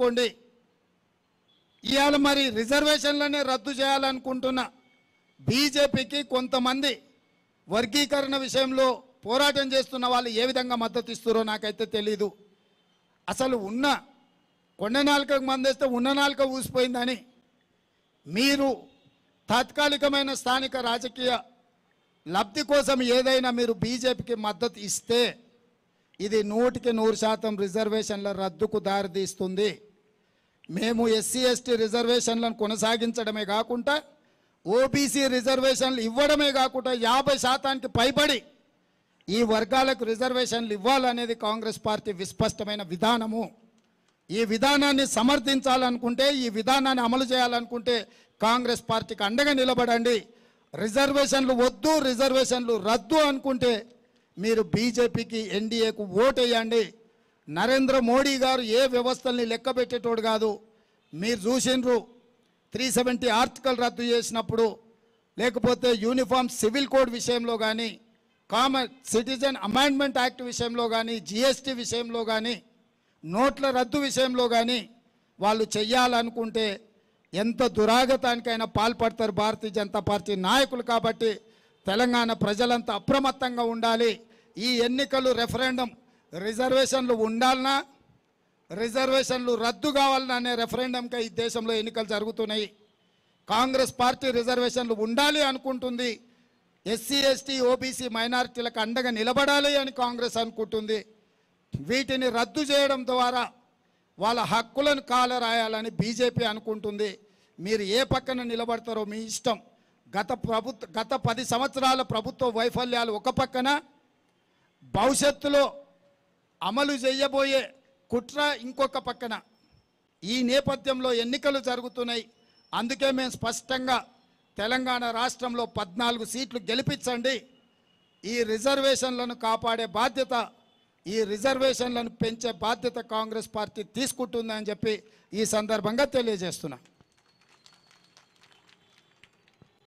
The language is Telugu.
చేసుకోండి ఇవాళ మరి రిజర్వేషన్లనే రద్దు చేయాలనుకుంటున్న బీజేపీకి కొంతమంది వర్గీకరణ విషయంలో పోరాటం చేస్తున్న వాళ్ళు ఏ విధంగా మద్దతు ఇస్తారో నాకైతే తెలీదు అసలు ఉన్న కొండ నాలుకకు మందేస్తే ఉన్న నాలుక ఊసిపోయిందని మీరు తాత్కాలికమైన స్థానిక రాజకీయ లబ్ధి కోసం ఏదైనా మీరు బీజేపీకి మద్దతు ఇస్తే ఇది నూటికి నూరు శాతం రిజర్వేషన్ల రద్దుకు దారితీస్తుంది మేము ఎస్సీ ఎస్టీ రిజర్వేషన్లను కొనసాగించడమే కాకుండా ఓబీసీ రిజర్వేషన్లు ఇవ్వడమే కాకుండా యాభై శాతానికి పైబడి ఈ వర్గాలకు రిజర్వేషన్లు ఇవ్వాలనేది కాంగ్రెస్ పార్టీ విస్పష్టమైన విధానము ఈ విధానాన్ని సమర్థించాలనుకుంటే ఈ విధానాన్ని అమలు చేయాలనుకుంటే కాంగ్రెస్ పార్టీకి అండగా నిలబడండి రిజర్వేషన్లు వద్దు రిజర్వేషన్లు రద్దు అనుకుంటే మీరు బీజేపీకి ఎన్డీఏకు ఓటేయండి నరేంద్ర మోడీ గారు ఏ వ్యవస్థల్ని లెక్క పెట్టేటోడు కాదు మీరు చూసిండ్రు త్రీ సెవెంటీ ఆర్టికల్ రద్దు చేసినప్పుడు లేకపోతే యూనిఫామ్ సివిల్ కోడ్ విషయంలో కానీ కామన్ సిటిజన్ అమెండ్మెంట్ యాక్ట్ విషయంలో కానీ జిఎస్టీ విషయంలో కానీ నోట్ల రద్దు విషయంలో కానీ వాళ్ళు చెయ్యాలనుకుంటే ఎంత దురాగతానికైనా పాల్పడతారు భారతీయ జనతా పార్టీ నాయకులు కాబట్టి తెలంగాణ ప్రజలంతా అప్రమత్తంగా ఉండాలి ఈ ఎన్నికలు రెఫరెండం రిజర్వేషన్లు ఉండాలనా రిజర్వేషన్లు రద్దు కావాలన్నా అనే రెఫరెండంకి ఈ దేశంలో ఎన్నికలు జరుగుతున్నాయి కాంగ్రెస్ పార్టీ రిజర్వేషన్లు ఉండాలి అనుకుంటుంది ఎస్సీ ఎస్టీ ఓబీసీ మైనారిటీలకు అండగా నిలబడాలి అని కాంగ్రెస్ అనుకుంటుంది వీటిని రద్దు చేయడం ద్వారా వాళ్ళ హక్కులను కాలరాయాలని బీజేపీ అనుకుంటుంది మీరు ఏ పక్కన నిలబడతారో మీ ఇష్టం గత ప్రభుత్వ గత పది సంవత్సరాల ప్రభుత్వ వైఫల్యాలు ఒక పక్కన భవిష్యత్తులో అమలు చేయబోయే కుట్ర ఇంకొక పక్కన ఈ నేపథ్యంలో ఎన్నికలు జరుగుతున్నాయి అందుకే మేము స్పష్టంగా తెలంగాణ రాష్ట్రంలో పద్నాలుగు సీట్లు గెలిపించండి ఈ రిజర్వేషన్లను కాపాడే బాధ్యత ఈ రిజర్వేషన్లను పెంచే బాధ్యత కాంగ్రెస్ పార్టీ తీసుకుంటుందని చెప్పి ఈ సందర్భంగా తెలియజేస్తున్నా